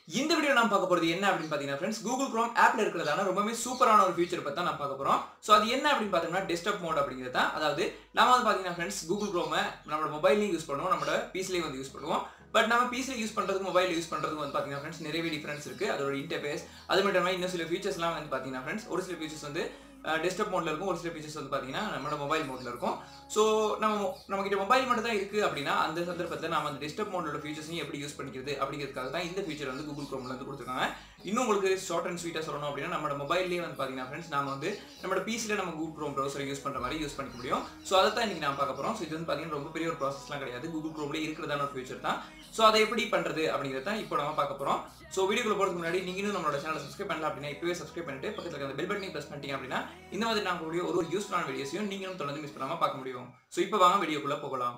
இந்த வீடியோ நான் பார்க்க போறது என்ன அப்படின்னு பாத்தீங்கன்னா ஃப்ரெண்ட்ஸ் கூகுள் Chrome ஆப்ல இருக்கிறதான ரொம்பவே சூப்பரான ஒரு ஃபீச்சர் பத்தி தான் நான் பார்க்க போறோம் ஸோ அது என்ன அப்படின்னு பார்த்தோம்னா டெஸ்க்டாப் மோட் அப்படிங்கிறது தான் அதாவது நாம வந்து பாத்தீங்கன்னா ஃப்ரெண்ட்ஸ் கூகுள் Chrome நம்மளோட மொபைல்லையும் யூஸ் பண்ணுவோம் நம்மளோட பிசிலையும் வந்து யூஸ் பண்ணுவோம் பட் நம்ம பிசியில் யூஸ் பண்ணுறதுக்கு மொபைல் யூஸ் பண்ணுறதுக்கு வந்து பார்த்தீங்கன்னா ஃப்ரெண்ட்ஸ் நிறையவே டிஃபரன்ஸ் இருக்குது அதோட இன்டர்ஃபேஸ் அது மட்டும் இல்லாமல் இன்னும் சில ஃபீச்சர்ஸ்லாம் வந்து பார்த்தீங்கன்னா ஃப்ரெண்ட்ஸ் ஒரு சில ஃபீச்சர்ஸ் வந்து டெஸ்க்டாப் மோட்ல இருக்கும் ஒரு சில ஃபீச்சர்ஸ் வந்து பார்த்தீங்கன்னா நம்மளோட மொபைல் மோட்ல இருக்கும் ஸோ நம்ம நம்ம கிட்ட மொபைல் மட்டும் தான் இருக்குது அப்படின்னா அந்த சந்தர்ப்பத்தில் நம்ம அந்த டெஸ்க்டாப் மோடோட ஃபீச்சர்ஸையும் எப்படி யூஸ் பண்ணிக்கிறது அப்படிங்கிறதுக்காக தான் இந்த ஃபீச்சர் வந்து கூகுள் Chromeல வந்து கொடுத்துருக்காங்க இன்னும் உங்களுக்கு ஷார்ட் அண்ட் ஸ்வீட்டாக சொல்லணும் அப்படின்னா நம்மளோட மொபைல்லேயே வந்து பார்த்தீங்கன்னா ஃப்ரெண்ட்ஸ் நாம வந்து நம்மளோட பிசியில் நம்ம கூகுள் Chrome ப்ரௌசரை யூஸ் பண்ணுற மாதிரி யூஸ் பண்ணிக்க முடியும் ஸோ அதை தான் இன்னைக்கு நான் பார்க்க போகிறோம் ஸோ இது வந்து பார்த்தீங்கன்னா ரொம்ப பெரிய ஒரு ப்ராசஸ்லாம் கிடையாது கூகுள் Chromeல இருக்கிறதான ஒரு ஃபீச்சர் தான் ஸோ அதை எப்படி பண்ணுறது அப்படிங்கிறத தான் இப்போ நம்ம பார்க்க போகிறோம் ஸோ வீடியோக்குள்ள போகிறதுக்கு முன்னாடி நீங்களும் நம்மளோட சேனலை சப்ஸ்கிரைப் பண்ணல அப்படின்னா இப்பவே சப்ஸ்கிரைப் பண்ணிட்டு பக்கத்தில் இருக்க அந்த பெல் பட்டனை ப்ரெஸ் பண்ணிட்டீங்க அப்படின்னா இந்த மாதிரி நான் கூடிய ஒரு ஒரு யூஸ்ஃபுல்லான வீடியோஸையும் நீங்களும் தொடர்ந்து மிஸ் பண்ணாமல் பார்க்க முடியும் ஸோ இப்போ வாங்க வீடியோக்குள்ளே போகலாம்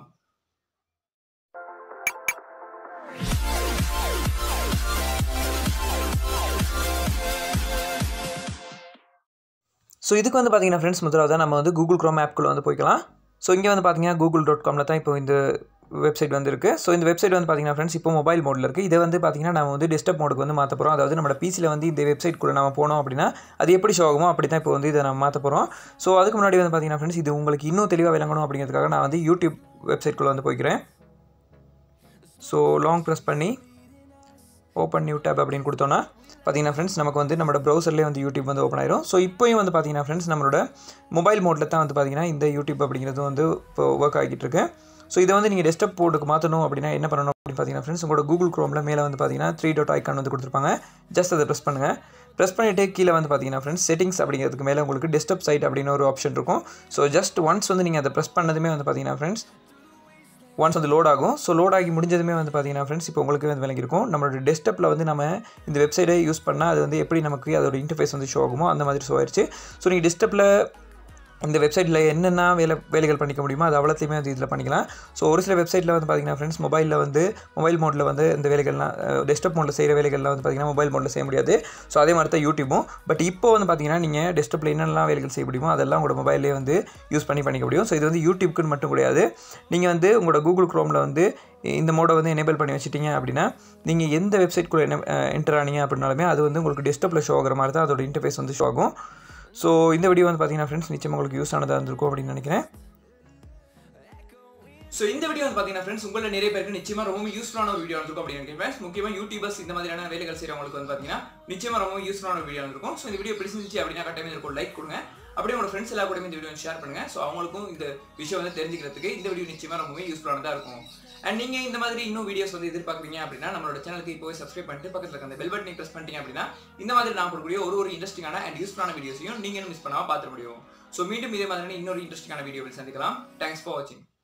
ஸோ இதுக்கு வந்து பார்த்தீங்கன்னா ஃப்ரெண்ட்ஸ் முதலாவது நம்ம வந்து கூகுள் க்ரோம் ஆப்குள்ளே வந்து போய்க்கலாம் ஸோ இங்கே வந்து பார்த்தீங்கன்னா கூகுள் டாட் காமில் தான் இப்போ இந்த வெப்சைட் வந்து இருக்குது ஸோ இந்த வெப்சைட் வந்து பார்த்தீங்கன்னா ஃப்ரெண்ட்ஸ் இப்போ மொபைல் மோடில் இருக்குது இதை வந்து பார்த்தீங்கன்னா நம்ம வந்து டெஸ்க்டாப் மோடுக்கு வந்து மாற்ற போகிறோம் அதாவது நம்ம பிசியில் வந்து இந்த வெப்சைட்குள்ளே நம்ம போனோம் அப்படின்னா அது எப்படி ஷோ ஆகுமோ அப்படி தான் இப்போ வந்து இதை நம்ம மாற்ற போகிறோம் ஸோ அதுக்கு முன்னாடி வந்து பார்த்தீங்கன்னா ஃப்ரெண்ட்ஸ் இது உங்களுக்கு இன்னும் தெளிவாக விளங்கணும் அப்படிங்கிறதுக்காக நான் வந்து யூடியூப் வெப்சைட்குள்ளே வந்து போய்க்கிறேன் ஸோ லாங் ப்ரெஸ் பண்ணி ஓப்பன் நியூ டேப் அப்படின்னு கொடுத்தோன்னா பார்த்தீங்கன்னா ஃப்ரெண்ட்ஸ் நமக்கு வந்து நம்மளோட ப்ரௌசர்லேயே வந்து யூடியூப் வந்து ஓப்பன் ஆயிரும் ஸோ இப்போயும் வந்து பார்த்தீங்கன்னா ஃப்ரெண்ட்ஸ் நம்மளோட மொபைல் மோட்டில் தான் வந்து பார்த்தீங்கன்னா இந்த யூடியூப் அப்படிங்கிறது வந்து இப்போ ஒர்க் ஆகிட்டு இருக்கு ஸோ இதை வந்து நீங்கள் டெஸ்க்டாப் போர்டுக்கு மாற்றணும் அப்படின்னா என்ன பண்ணணும் அப்படின்னு பார்த்தீங்கன்னா ஃப்ரெண்ட்ஸ் உங்களோட கூகுள் க்ரோமில் மேலே வந்து பார்த்தீங்கன்னா த்ரீ டாட் ஐக்கான் வந்து கொடுத்துருப்பாங்க ஜஸ்ட் அதை ப்ரெஸ் பண்ணுங்கள் ப்ரெஸ் பண்ணிவிட்டு கீழே வந்து பார்த்தீங்கன்னா ஃப்ரெண்ட்ஸ் செட்டிங்ஸ் அப்படிங்கிறதுக்கு மேலே உங்களுக்கு டெஸ்க்டாப் சைட் அப்படின்னு ஒரு ஆப்ஷன் இருக்கும் ஸோ ஜஸ்ட் ஒன்ஸ் வந்து நீங்கள் அதை ப்ரெஸ் பண்ணதுமே வந்து பார்த்தீங்கன்னா ஃப்ரெண்ட்ஸ் ஒன்ஸ் வந்து லோட் ஆகும் ஸோ லோட் ஆகி முடிஞ்சதுமே வந்து பார்த்தீங்கன்னா ஃப்ரெண்ட்ஸ் இப்போ உங்களுக்கு வந்து விளங்கிருக்கும் நம்மளோட டெஸ்க்டாப்பில் வந்து நம்ம இந்த வெப்சைட்டை யூஸ் பண்ணால் அது வந்து எப்படி நமக்கு அதோட இன்டர்ஃபேஸ் வந்து ஷோ ஆகுமோ அந்த மாதிரி ஷோ ஆயிடுச்சு ஸோ நீங்கள் டெஸ்க்டாப்பில் இந்த வெப்சைட்டில் என்னென்ன வேலை வேலைகள் பண்ணிக்க முடியுமோ அது அவ்வளோத்தையுமே வந்து இதில் பண்ணிக்கலாம் ஸோ ஒரு சில வெப்சைட்டில் வந்து பார்த்தீங்கன்னா ஃப்ரெண்ட்ஸ் மொபைலில் வந்து மொபைல் மோடில் வந்து இந்த வேலைகள்லாம் டெஸ்க்டாப் மோடில் செய்கிற வேலைகள்லாம் வந்து பார்த்தீங்கன்னா மொபைல் மோடில் செய்ய முடியாது ஸோ அதே மாதிரி தான் யூடியூபும் பட் இப்போ வந்து பார்த்தீங்கன்னா நீங்கள் டெஸ்க்டாப்பில் என்னெல்லாம் வேலைகள் செய்ய முடியுமோ அதெல்லாம் உங்களோட மொபைல்லே வந்து யூஸ் பண்ணி பண்ணிக்க முடியும் ஸோ இது வந்து யூடியூப்க்குன்னு மட்டும் கிடையாது நீங்கள் வந்து உங்களோட கூகுள் க்ரோமில் வந்து இந்த மோடை வந்து எனேபிள் பண்ணி வச்சிட்டிங்க அப்படின்னா நீங்கள் எந்த வெப்சைட்குள்ளே என்ன என்டர் ஆனீங்க அப்படின்னாலுமே அது வந்து உங்களுக்கு டெஸ்க்டாப்பில் ஷோ ஆகிற மாதிரி தான் அதோட இன்டர்ஃபேஸ் வந்து ஷோ ஆகும் ஸோ இந்த வீடியோ வந்து பார்த்தீங்கன்னா ஃப்ரெண்ட்ஸ் நிச்சயமாக உங்களுக்கு யூஸ் ஆனதாக இருந்திருக்கும் அப்படின்னு நினைக்கிறேன் ஸோ இந்த வீடியோ வந்து பார்த்தீங்கன்னா ஃப்ரெண்ட்ஸ் உங்களை நிறைய பேருக்கு நிச்சயமா ரொம்ப யூஸ்ஃபுல்லான ஒரு வீடியோ இருக்கும் அப்படின்னு நினைக்கிறேன் ஃப்ரெண்ட்ஸ் முக்கியமாக யூடியூபர்ஸ் இந்த மாதிரியான வேலைகள் செய்கிறவங்களுக்கு வந்து பார்த்தீங்கன்னா நிச்சயமா ரொம்ப யூஸ்ஃபுல்லான ஒரு வீடியோ இருக்கும் ஸோ இந்த வீடியோ பிடிச்சிருந்துச்சு அப்படின்னா கட்டாயமாக இருக்கும் லைக் கொடுங்க அப்படியே உங்களோட ஃப்ரெண்ட்ஸ் எல்லா கூடயும் இந்த வீடியோ ஷேர் பண்ணுங்க ஸோ அவங்களுக்கும் இந்த விஷயம் வந்து தெரிஞ்சுக்கிறதுக்கு இந்த வீடியோ நிச்சயமா ரொம்பவே யூஸ்ஃபுல்லானதாக இருக்கும் அண்ட் நீங்க இந்த மாதிரி இன்னும் வீடியோஸ் வந்து எதிர்பார்க்குறீங்க அப்படின்னா நம்மளோட சேனலுக்கு இப்போ சப்ஸ்கிரைப் பண்ணிட்டு பக்கத்தில் இருக்க அந்த பெல் பட்டனை ப்ரெஸ் பண்ணிட்டீங்க அப்படின்னா இந்த மாதிரி நான் கொடுக்கக்கூடிய ஒரு ஒரு இன்ட்ரெஸ்டிங்கான அண்ட் யூஸ்ஃபுல்லான வீடியோஸையும் நீங்களும் மிஸ் பண்ணாமல் பார்த்துட முடியும் ஸோ மீண்டும் இதே மாதிரியான இன்னொரு இன்ட்ரெஸ்டிங்கான வீடியோவில் சந்திக்கலாம் தேங்க்ஸ் ஃபார் வாட்சிங்